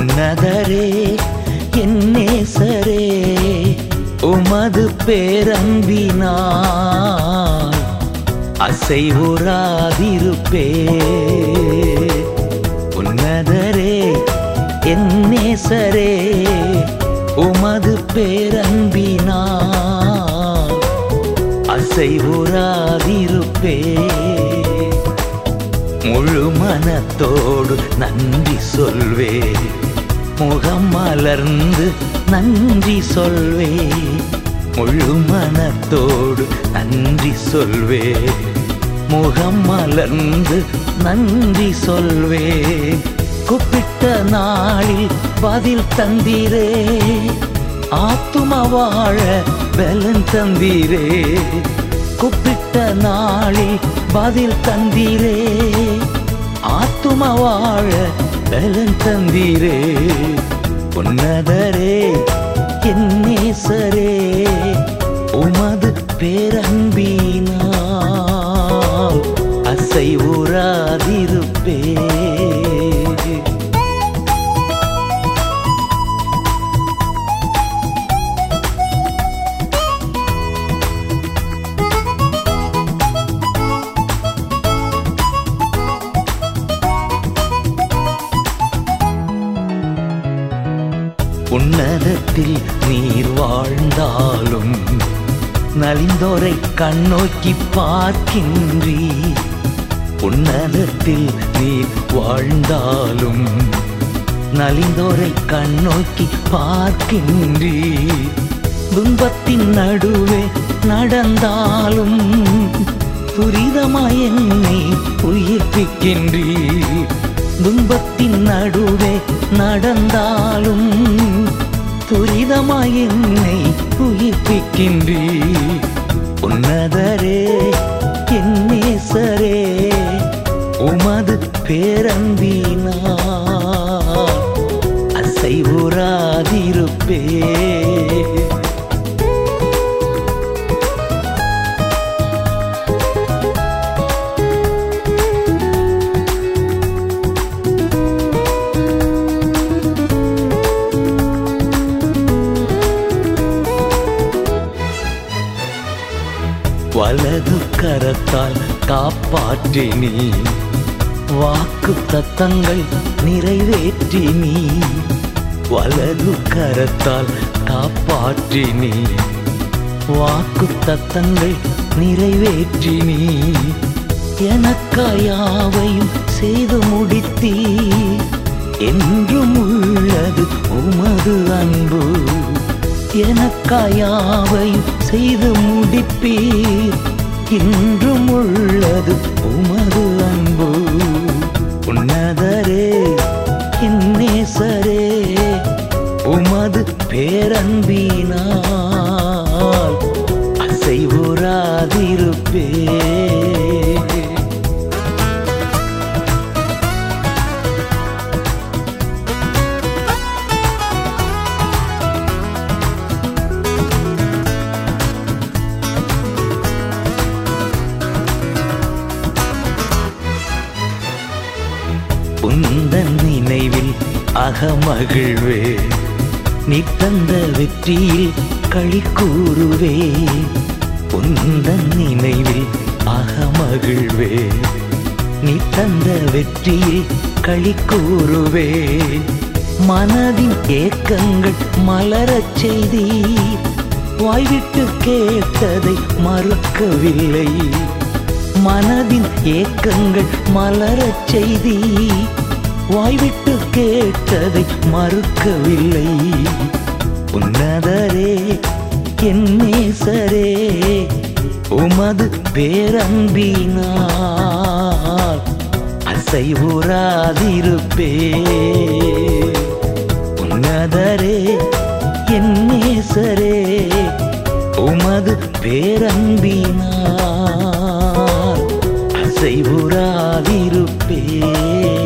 உன்னதரே என் நேசரே உமது பேரன்பினால் அசைவுறாதிருப்பே உன்னதரே என் நேசரே உமது பேரன்பினால் அசைவுறாதிருப்பே முழு மனத்தோடு நன்றி சொல்வே முகம் மலர்ந்து நன்றி சொல்வே முழு மனத்தோடு நன்றி சொல்வே முகம் மலர்ந்து நன்றி சொல்வே கூப்பிட்ட நாளில் பதில் தந்தீரே ஆத்தும வாழ பலன் தந்தீரே கூப்பிட்ட நாளில் பதில் தந்தீரே ஆத்தும வாழ பலன் தந்தீரே உன்னதரே என் நேசரே உமது பேரன்பினால் அசைவுறாதிருப்பே உன்னதத்தில் நீர் வாழ்ந்தாலும் நலிந்தோரை கண்ணோக்கி பார்க்கின்றீ உன்னதத்தில் நீர் வாழ்ந்தாலும் நலிந்தோரை கண்ணோக்கி பார்க்கின்றீ துன்பத்தின் நடுவே நடந்தாலும் துரிதமாய் என்னை உயிர்ப்பிக்கின்றீ துன்பத்தின் நடுவே நடந்தாலும் துரிதமாய் என்னை உயிர்ப்பிக்கின்றீ உன்னதரே என் நேசரே உமது பேரன்பினால் அசைவுறாதிருப்பே வலது கரத்தால் காப்பாற்றி நீ வாக்கு தத்தங்கள் நிறைவேற்றி நீ வலது கரத்தால் காப்பாற்றி நீ வாக்கு தத்தங்கள் நிறைவேற்றி நீ எனக்காயாவையும் செய்து முடித்தீ என்றும் உள்ளது உமது அன்பு எனக்காயாவையும் செய்து முடிப்பீர் இன்றும் உள்ளது உமது அன்பு உன்னதரே என் நேசரே உமது பேரன்பினால் அசைவுறாதிருப்பே உந்தன் நினைவில் அகமகிழ்வே நீ தந்த வெற்றியில் களி கூறுவே உந்தன் நினைவில் அகமகிழ்வே நீ தந்த வெற்றியில் களி கூறுவே மனதின் ஏக்கங்கள் மலரச் செய்தீர் வாய்விட்டு கேட்டதை மறுக்கவில்லை மனதின் ஏக்கங்கள் மலரச் செய்தி வாய்விட்டு கேட்டதை மறுக்கவில்லை உன்னதரே என் நேசரே உமது பேரன்பினால் அசைவுறாதிருப்பே உன்னதரே என் நேசரே உமது பேரன்பினால் அசைவுறாதிருப்பே